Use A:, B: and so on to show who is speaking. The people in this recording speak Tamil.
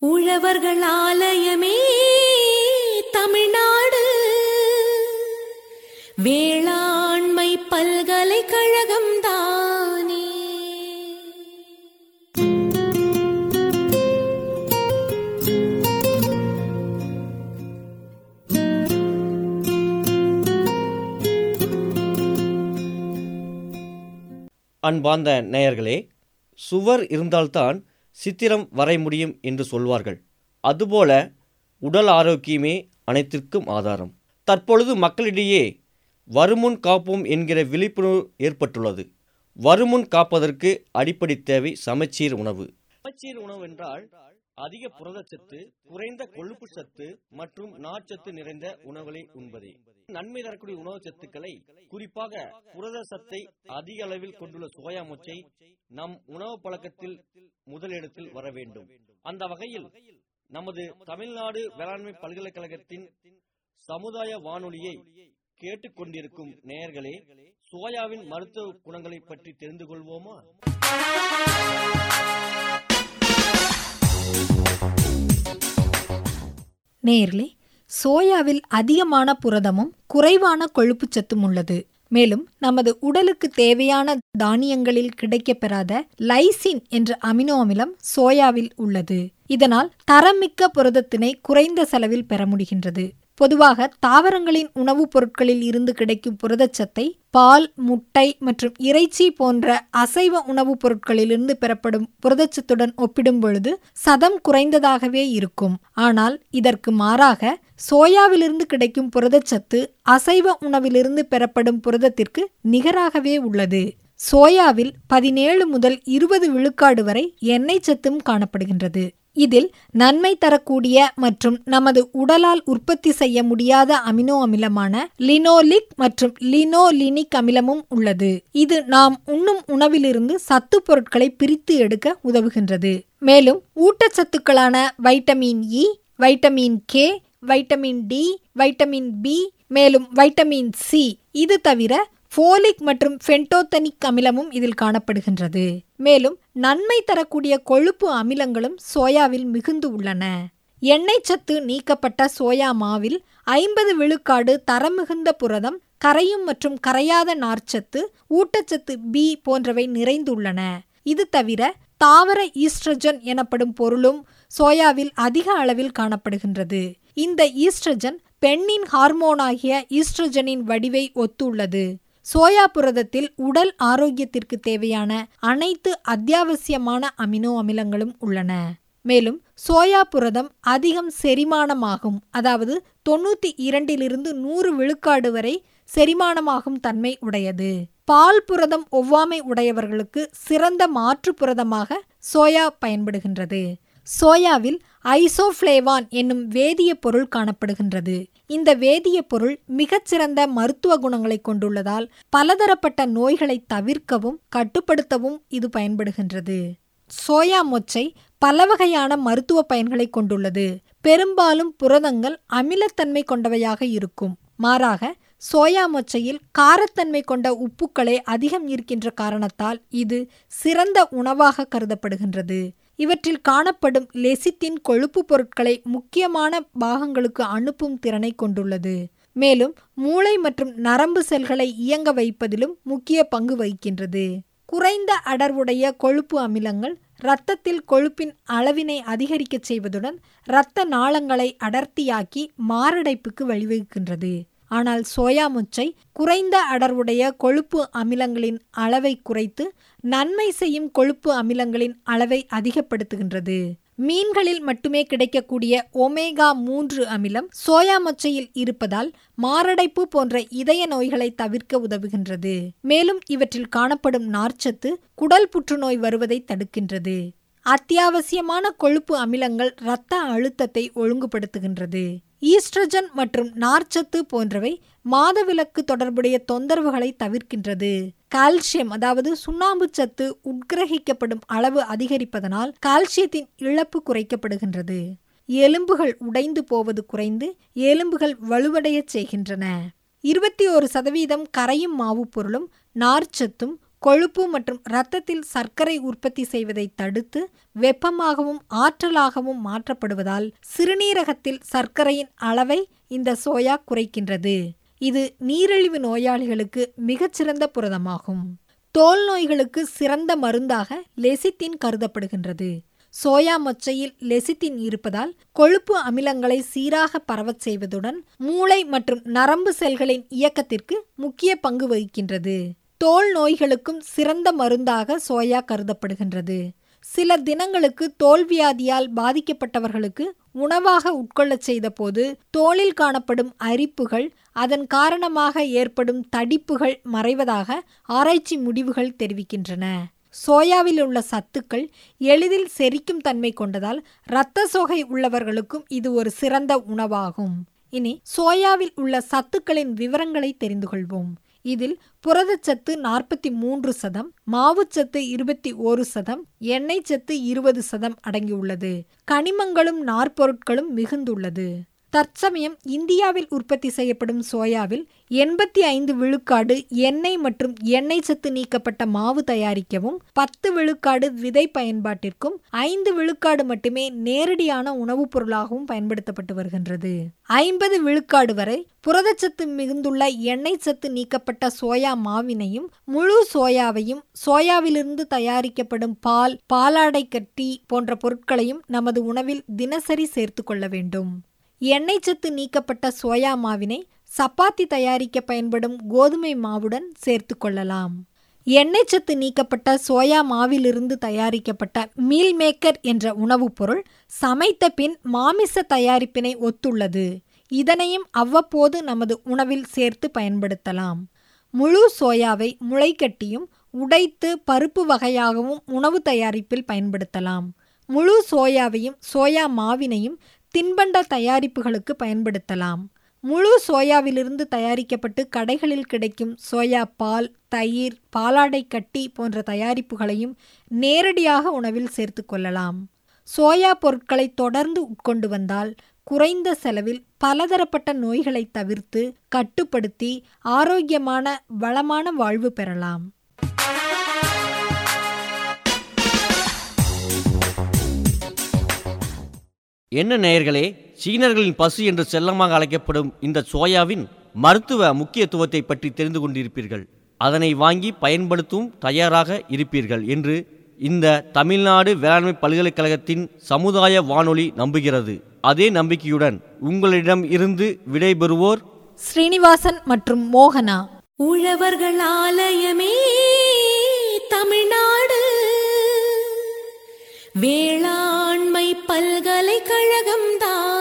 A: உழவர்கள் ஆலயமே தமிழ்நாடு வேளாண்மை பல்கலைக்கழகம் தானே
B: அன்பார்ந்த நேயர்களே சுவர் இருந்தால்தான் சித்திரம் வரைய முடியும் என்று சொல்வார்கள் அதுபோல உடல் ஆரோக்கியமே அனைத்திற்கும் ஆதாரம் தற்பொழுது மக்களிடையே வருமுன் காப்போம் என்கிற விழிப்புணர்வு ஏற்பட்டுள்ளது வருமுன் காப்பதற்கு அடிப்படை தேவை சமச்சீர் உணவு சமச்சீர் உணவு என்றால் அதிக புரதச்சத்து குறைந்த கொழுப்பு சத்து மற்றும் நார்ச்சத்து நிறைந்த உணவுகளை உண்பதே நன்மை தரக்கூடிய உணவு சத்துக்களை குறிப்பாக புரத சத்தை அதிக அளவில் கொண்டுள்ள சோயா முச்சை நம் உணவு பழக்கத்தில் முதலிடத்தில் வர வேண்டும் அந்த வகையில் நமது தமிழ்நாடு வேளாண்மை பல்கலைக்கழகத்தின் சமுதாய வானொலியை கேட்டுக்கொண்டிருக்கும் நேயர்களே சோயாவின் மருத்துவ குணங்களை பற்றி தெரிந்து கொள்வோமா
C: நேயர்களே சோயாவில் அதிகமான புரதமும் குறைவான கொழுப்புச்சத்தும் உள்ளது மேலும் நமது உடலுக்கு தேவையான தானியங்களில் கிடைக்கப்பெறாத லைசின் என்ற அமினோ அமிலம் சோயாவில் உள்ளது இதனால் தரமிக்க புரதத்தினை குறைந்த செலவில் பெற முடிகின்றது பொதுவாக தாவரங்களின் உணவுப் பொருட்களில் இருந்து கிடைக்கும் புரதச்சத்தை பால் முட்டை மற்றும் இறைச்சி போன்ற அசைவ உணவுப் பொருட்களிலிருந்து பெறப்படும் புரதச்சத்துடன் ஒப்பிடும் பொழுது சதம் குறைந்ததாகவே இருக்கும் ஆனால் இதற்கு மாறாக சோயாவிலிருந்து கிடைக்கும் புரதச்சத்து அசைவ உணவிலிருந்து பெறப்படும் புரதத்திற்கு நிகராகவே உள்ளது சோயாவில் பதினேழு முதல் இருபது விழுக்காடு வரை எண்ணெய் சத்தும் காணப்படுகின்றது இதில் நன்மை தரக்கூடிய மற்றும் நமது உடலால் உற்பத்தி செய்ய முடியாத அமினோ அமிலமான லினோலிக் மற்றும் லினோலினிக் அமிலமும் உள்ளது இது நாம் உண்ணும் உணவிலிருந்து சத்து பொருட்களை பிரித்து எடுக்க உதவுகின்றது மேலும் ஊட்டச்சத்துக்களான vitamin E vitamin K vitamin D vitamin B மேலும் வைட்டமின் சி இது தவிர ஃபோலிக் மற்றும் ஃபென்டோத்தனிக் அமிலமும் இதில் காணப்படுகின்றது மேலும் நன்மை தரக்கூடிய கொழுப்பு அமிலங்களும் சோயாவில் மிகுந்து உள்ளன எண்ணெய் சத்து நீக்கப்பட்ட சோயா மாவில் ஐம்பது விழுக்காடு தரமிகுந்த புரதம் கரையும் மற்றும் கரையாத நார்ச்சத்து ஊட்டச்சத்து பி போன்றவை நிறைந்துள்ளன இது தவிர தாவர ஈஸ்ட்ரஜன் எனப்படும் பொருளும் சோயாவில் அதிக அளவில் காணப்படுகின்றது இந்த ஈஸ்ட்ரஜன் பெண்ணின் ஹார்மோனாகிய ஈஸ்ட்ரஜனின் வடிவை ஒத்துள்ளது சோயா புரதத்தில் உடல் ஆரோக்கியத்திற்கு தேவையான அனைத்து அத்தியாவசியமான அமினோ அமிலங்களும் உள்ளன மேலும் சோயா புரதம் அதிகம் செரிமானமாகும் அதாவது தொண்ணூத்தி இரண்டிலிருந்து நூறு விழுக்காடு வரை செரிமானமாகும் தன்மை உடையது பால் புரதம் ஒவ்வாமை உடையவர்களுக்கு சிறந்த மாற்று புரதமாக சோயா பயன்படுகின்றது சோயாவில் ஐசோஃப்ளேவான் என்னும் வேதிய பொருள் காணப்படுகின்றது இந்த வேதிய பொருள் மிகச்சிறந்த மருத்துவ குணங்களை கொண்டுள்ளதால் பலதரப்பட்ட நோய்களை தவிர்க்கவும் கட்டுப்படுத்தவும் இது பயன்படுகின்றது சோயா மொச்சை பல வகையான மருத்துவ பயன்களை கொண்டுள்ளது பெரும்பாலும் புரதங்கள் அமிலத்தன்மை கொண்டவையாக இருக்கும் மாறாக சோயா மொச்சையில் காரத்தன்மை கொண்ட உப்புக்களே அதிகம் இருக்கின்ற காரணத்தால் இது சிறந்த உணவாக கருதப்படுகின்றது இவற்றில் காணப்படும் லெசித்தின் கொழுப்பு பொருட்களை முக்கியமான பாகங்களுக்கு அனுப்பும் திறனை கொண்டுள்ளது மேலும் மூளை மற்றும் நரம்பு செல்களை இயங்க வைப்பதிலும் முக்கிய பங்கு வகிக்கின்றது குறைந்த அடர்வுடைய கொழுப்பு அமிலங்கள் இரத்தத்தில் கொழுப்பின் அளவினை அதிகரிக்கச் செய்வதுடன் இரத்த நாளங்களை அடர்த்தியாக்கி மாரடைப்புக்கு வழிவகுக்கின்றது ஆனால் சோயா முச்சை குறைந்த அடர்வுடைய கொழுப்பு அமிலங்களின் அளவை குறைத்து நன்மை செய்யும் கொழுப்பு அமிலங்களின் அளவை அதிகப்படுத்துகின்றது மீன்களில் மட்டுமே கிடைக்கக்கூடிய ஒமேகா மூன்று அமிலம் சோயா மொச்சையில் இருப்பதால் மாரடைப்பு போன்ற இதய நோய்களை தவிர்க்க உதவுகின்றது மேலும் இவற்றில் காணப்படும் நார்ச்சத்து குடல் புற்றுநோய் வருவதை தடுக்கின்றது அத்தியாவசியமான கொழுப்பு அமிலங்கள் இரத்த அழுத்தத்தை ஒழுங்குபடுத்துகின்றது ஈஸ்ட்ரஜன் மற்றும் நார்ச்சத்து போன்றவை மாதவிலக்கு தொடர்புடைய தொந்தரவுகளை தவிர்க்கின்றது கால்சியம் அதாவது சுண்ணாம்பு சத்து உட்கிரகிக்கப்படும் அளவு அதிகரிப்பதனால் கால்சியத்தின் இழப்பு குறைக்கப்படுகின்றது எலும்புகள் உடைந்து போவது குறைந்து எலும்புகள் வலுவடையச் செய்கின்றன இருபத்தி ஒரு சதவீதம் கரையும் மாவு பொருளும் நார்ச்சத்தும் கொழுப்பு மற்றும் இரத்தத்தில் சர்க்கரை உற்பத்தி செய்வதை தடுத்து வெப்பமாகவும் ஆற்றலாகவும் மாற்றப்படுவதால் சிறுநீரகத்தில் சர்க்கரையின் அளவை இந்த சோயா குறைக்கின்றது இது நீரிழிவு நோயாளிகளுக்கு மிகச்சிறந்த புரதமாகும் தோல் நோய்களுக்கு சிறந்த மருந்தாக லெசித்தின் கருதப்படுகின்றது சோயா மொச்சையில் லெசித்தின் இருப்பதால் கொழுப்பு அமிலங்களை சீராக பரவச் செய்வதுடன் மூளை மற்றும் நரம்பு செல்களின் இயக்கத்திற்கு முக்கிய பங்கு வகிக்கின்றது தோல் நோய்களுக்கும் சிறந்த மருந்தாக சோயா கருதப்படுகின்றது சில தினங்களுக்கு தோல்வியாதியால் பாதிக்கப்பட்டவர்களுக்கு உணவாக உட்கொள்ளச் செய்தபோது தோலில் காணப்படும் அரிப்புகள் அதன் காரணமாக ஏற்படும் தடிப்புகள் மறைவதாக ஆராய்ச்சி முடிவுகள் தெரிவிக்கின்றன சோயாவில் உள்ள சத்துக்கள் எளிதில் செரிக்கும் தன்மை கொண்டதால் இரத்த சோகை உள்ளவர்களுக்கும் இது ஒரு சிறந்த உணவாகும் இனி சோயாவில் உள்ள சத்துக்களின் விவரங்களை தெரிந்து கொள்வோம் இதில் புரதச்சத்து நாற்பத்தி மூன்று சதம் மாவுச்சத்து இருபத்தி ஒரு சதம் எண்ணெய் சத்து இருபது சதம் அடங்கியுள்ளது கனிமங்களும் நார்ப்பொருட்களும் மிகுந்துள்ளது தற்சமயம் இந்தியாவில் உற்பத்தி செய்யப்படும் சோயாவில் எண்பத்தி ஐந்து விழுக்காடு எண்ணெய் மற்றும் எண்ணெய் சத்து நீக்கப்பட்ட மாவு தயாரிக்கவும் பத்து விழுக்காடு விதை பயன்பாட்டிற்கும் ஐந்து விழுக்காடு மட்டுமே நேரடியான உணவுப் பொருளாகவும் பயன்படுத்தப்பட்டு வருகின்றது ஐம்பது விழுக்காடு வரை புரதச்சத்து மிகுந்துள்ள எண்ணெய் சத்து நீக்கப்பட்ட சோயா மாவினையும் முழு சோயாவையும் சோயாவிலிருந்து தயாரிக்கப்படும் பால் பாலாடை கட்டி போன்ற பொருட்களையும் நமது உணவில் தினசரி சேர்த்து கொள்ள வேண்டும் எண்ணெய் சத்து நீக்கப்பட்ட சோயா மாவினை சப்பாத்தி தயாரிக்க பயன்படும் கோதுமை மாவுடன் சேர்த்து கொள்ளலாம் எண்ணெய் சத்து நீக்கப்பட்ட சோயா மாவிலிருந்து தயாரிக்கப்பட்ட மீல் மேக்கர் என்ற உணவுப் பொருள் சமைத்த பின் மாமிச தயாரிப்பினை ஒத்துள்ளது இதனையும் அவ்வப்போது நமது உணவில் சேர்த்து பயன்படுத்தலாம் முழு சோயாவை முளைக்கட்டியும் உடைத்து பருப்பு வகையாகவும் உணவு தயாரிப்பில் பயன்படுத்தலாம் முழு சோயாவையும் சோயா மாவினையும் தின்பண்ட தயாரிப்புகளுக்கு பயன்படுத்தலாம் முழு சோயாவிலிருந்து தயாரிக்கப்பட்டு கடைகளில் கிடைக்கும் சோயா பால் தயிர் பாலாடை கட்டி போன்ற தயாரிப்புகளையும் நேரடியாக உணவில் சேர்த்து கொள்ளலாம் சோயா பொருட்களை தொடர்ந்து உட்கொண்டு வந்தால் குறைந்த செலவில் பலதரப்பட்ட நோய்களை தவிர்த்து கட்டுப்படுத்தி ஆரோக்கியமான வளமான வாழ்வு பெறலாம்
B: என்ன நேயர்களே சீனர்களின் பசு என்று செல்லமாக அழைக்கப்படும் இந்த சோயாவின் மருத்துவ முக்கியத்துவத்தை பற்றி தெரிந்து கொண்டிருப்பீர்கள் அதனை வாங்கி பயன்படுத்தவும் தயாராக இருப்பீர்கள் என்று இந்த தமிழ்நாடு வேளாண்மை பல்கலைக்கழகத்தின் சமுதாய வானொலி நம்புகிறது அதே நம்பிக்கையுடன் உங்களிடம் இருந்து விடைபெறுவோர்
C: ஸ்ரீனிவாசன் மற்றும் மோகனா
A: உழவர்கள் ஆலயமே தமிழ்நாடு வேளாண்மை பல்கலைக்கழகம்தான்